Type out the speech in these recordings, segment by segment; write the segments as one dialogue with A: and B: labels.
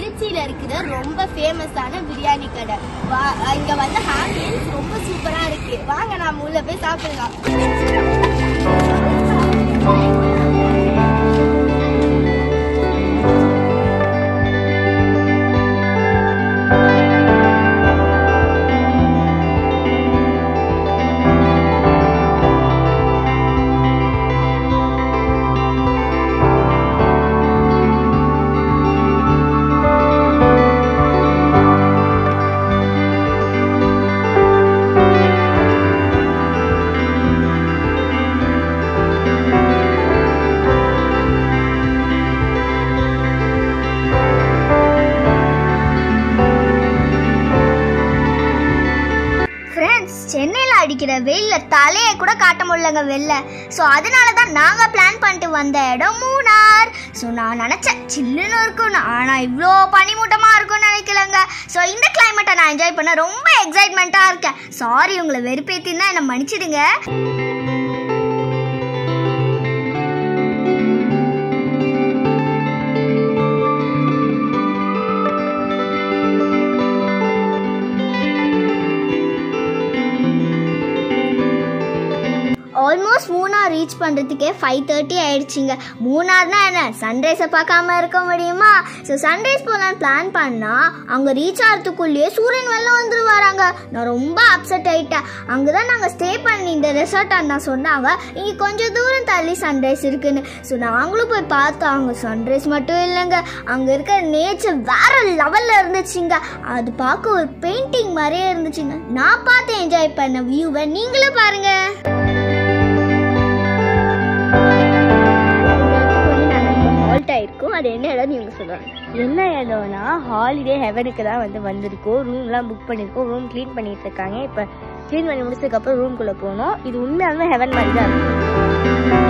A: திருச்சியில இருக்கிற ரொம்ப ஃபேமஸான பிரியாணி கடை வா இங்க வந்து ஆம்பியன்ஸ் ரொம்ப சூப்பரா இருக்கு வாங்க நாம உள்ள போய் சாப்பிடலாம்
B: ஃப்ரெண்ட்ஸ் சென்னையில் அடிக்கிற வெயிலில் தலையை கூட காட்ட முடியலங்க வெளில ஸோ அதனால தான் நாங்கள் பிளான் பண்ணிட்டு வந்த இடம் மூணார் ஸோ நான் நினச்சேன் சில்லுன்னு இருக்கும்னு ஆனால் இவ்வளோ பனிமூட்டமாக இருக்கும்னு நினைக்கலங்க ஸோ இந்த கிளைமேட்டை நான் என்ஜாய் பண்ண ரொம்ப எக்ஸைட்மெண்ட்டாக இருக்கேன் சாரி உங்களை வெறுப்பேற்றினா என்னை மன்னிச்சிடுங்க ஆல்மோஸ்ட் மூணார் ரீச் பண்ணுறதுக்கே ஃபைவ் தேர்ட்டி ஆயிடுச்சுங்க மூணார்னா என்ன சன்ரைஸை பார்க்காம இருக்க முடியுமா ஸோ சன்ரைஸ் போகலான்னு பிளான் பண்ணால் அங்கே ரீச் ஆகிறதுக்குள்ளேயே சூரியன் வெள்ளம் வந்துருவாராங்க நான் ரொம்ப அப்செட் ஆகிட்டேன் அங்கே தான் நாங்கள் ஸ்டே பண்ணி இந்த ரெசார்ட் அண்ணா சொன்னாங்க இங்கே கொஞ்சம் தூரம் தள்ளி சன்ரைஸ் இருக்குன்னு ஸோ நாங்களும் போய் பார்த்தோம் அங்கே சன்ரைஸ் மட்டும் இல்லைங்க அங்கே இருக்கிற நேச்சர் வேற லெவலில் இருந்துச்சுங்க அது பார்க்க ஒரு பெயிண்டிங் மாதிரியே இருந்துச்சுங்க நான் பார்த்து என்ஜாய் பண்ண வியூவை நீங்களும் பாருங்கள்
A: ஹால்ட் ஆயிருக்கும் அது என்ன இடம் நீங்க சொல்லுவாங்க
C: என்ன இடம்னா ஹாலிடே ஹெவனுக்கு தான் வந்து வந்திருக்கோம் ரூம்லாம் புக் பண்ணியிருக்கோம் ரூம் க்ளீன் பண்ணிட்டு இருக்காங்க இப்போ க்ளீன் பண்ணி முடிச்சதுக்கப்புறம் ரூம்குள்ளே போகணும் இது உண்மையாலுமே ஹெவன் மாதிரி தான் இருக்கும்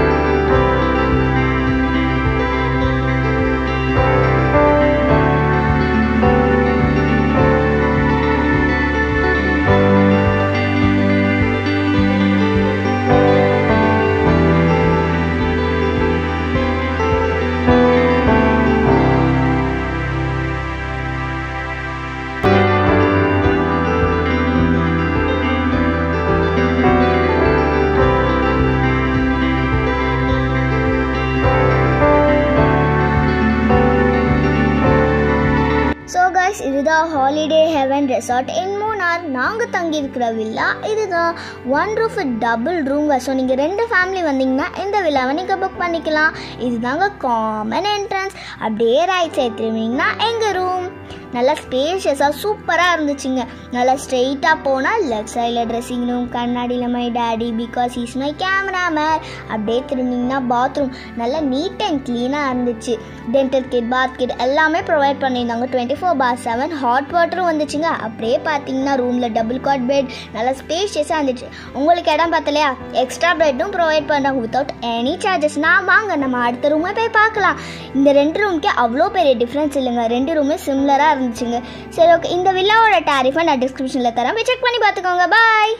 B: ஸோ கைஸ் இதுதான் holiday heaven resort in Munnar நாங்கள் தங்கியிருக்கிற வில்லா இதுதான் one roof double room so நீங்கள் ரெண்டு ஃபேமிலி வந்தீங்கன்னா இந்த வில்லாவை நீங்கள் புக் பண்ணிக்கலாம் இதுதாங்க காமன் என்ட்ரன்ஸ் அப்படியே ரைட் சைட் திரும்பிங்கன்னா எங்கள் ரூம் நல்லா ஸ்பேஷியஸாக சூப்பராக இருந்துச்சுங்க நல்லா ஸ்ட்ரெயிட்டாக போனால் லெஃப்ட் சைடில் ட்ரெஸ்ஸிங் ரூம் கண்ணாடியில் my daddy because is my cameraman அப்படியே திரும்பிங்கன்னா பாத்ரூம் நல்லா நீட் அண்ட் க்ளீனாக இருந்துச்சு டென்டல் கிட் பாத் கிட் எல்லாமே ப்ரொவைட் பண்ணியிருந்தாங்க twenty four by seven hot வாட்டரும் வந்துச்சுங்க அப்படியே பார்த்தீங்கன்னா ரூமில் டபுள் காட் பெட் நல்லா ஸ்பேஷியஸாக இருந்துச்சு உங்களுக்கு இடம் பார்த்தலையா எக்ஸ்ட்ரா பெட்டும் ப்ரொவைட் பண்ணுறாங்க வித்தவுட் எனி சார்ஜஸ் நான் வாங்க நம்ம அடுத்த ரூமே போய் பார்க்கலாம் இந்த ரெண்டு ரூமுக்கே அவ்வளோ பெரிய டிஃப்ரென்ஸ் இல்லைங்க ரெண்டு ரூமே சிம்லராக இருந்துச்சுங்க சரி ஓகே இந்த வில்லாவோட டேரிஃபை நான் டிஸ்கிரிப்ஷனில் தரேன் போய் செக் பண்ணி பார்த்துக்கோங்க பாய்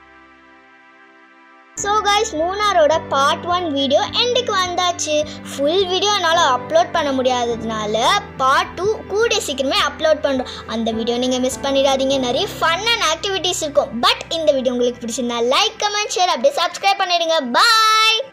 B: ஸோ கைஸ் மூணாரோட பார்ட் ஒன் வீடியோ எண்டுக்கு வந்தாச்சு ஃபுல் வீடியோ என்னால் அப்லோட் பண்ண முடியாததுனால பார்ட் டூ கூடிய சீக்கிரமே அப்லோட் பண்ணுறோம் அந்த வீடியோ நீங்கள் மிஸ் பண்ணிடாதீங்க நிறைய ஃபன் அண்ட் ஆக்டிவிட்டீஸ் இருக்கும் பட் இந்த வீடியோ உங்களுக்கு பிடிச்சிருந்தா லைக் கமெண்ட் ஷேர் அப்படியே சப்ஸ்கிரைப் பண்ணிடுங்க பாய்